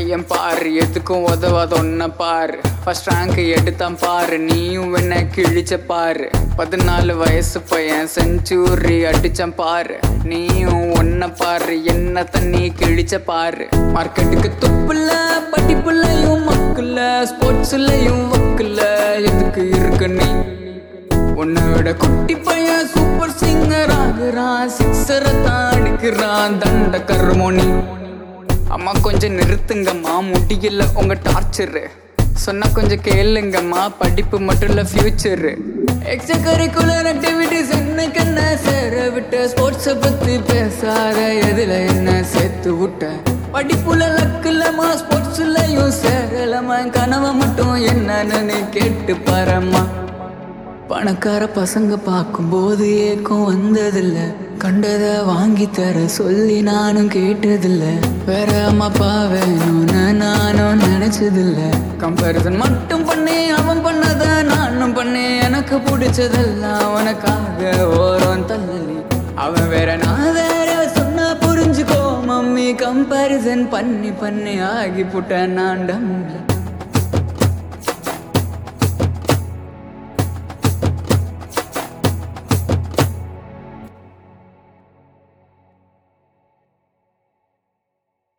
பையன் பாரு எதுக்கும் உதவாத ஒன்ன பாரு ஃபர்ஸ்ட் ரேங்க் எடுத்தான் பாரு நீயும் என்ன கிழிச்ச பாரு பதினாலு வயசு பையன் செஞ்சுரி அடிச்சான் பாரு நீயும் ஒன்ன பாரு என்ன தண்ணி கிழிச்ச பாரு மார்க்கெட்டுக்கு துப்புல படிப்புலையும் மக்குல ஸ்போர்ட்ஸ்லயும் வக்குல எதுக்கு இருக்கு நீ உன்னோட குட்டி பையன் சூப்பர் சிங்கர் ஆகுறான் சிக்ஸரை தான் அடிக்கிறான் தண்ட கருமோனி அம்மா கொஞ்சம் நிறுத்துங்கம்மா முடியல உங்க டார்ச்சரு சொன்னா கொஞ்சம் கேளுங்கம்மா படிப்பு மட்டும் இல்ல ஃபியூச்சரு எக்ஸ்ட்ரா கரிக்குலர் ஆக்டிவிட்டிஸ் என்ன கண்ண சேர விட்ட ஸ்போர்ட்ஸை பத்தி பேசாத எதுல என்ன சேர்த்து விட்ட படிப்புல லக்குலமா ஸ்போர்ட்ஸ்லயும் சேரலமா கனவை மட்டும் என்னன்னு நீ கேட்டு பாரம்மா பணக்கார பசங்க பார்க்கும்போது ஏக்கம் வந்ததில்ல கண்டதை வாங்கி தர சொல்லி நானும் கேட்டதில்ல வேற அம்மா அப்பா வேணும்னு நானும் நினைச்சதில்ல கம்பேரிசன் மட்டும் பண்ணி அவன் பண்ணத நானும் பண்ணி எனக்கு பிடிச்சதெல்லாம் அவனுக்காக ஓரம் தள்ளி அவன் வேற நான் வேற சொன்னா புரிஞ்சுக்கோ மம்மி கம்பேரிசன் பண்ணி பண்ணி ஆகி புட்ட நான் டம்ல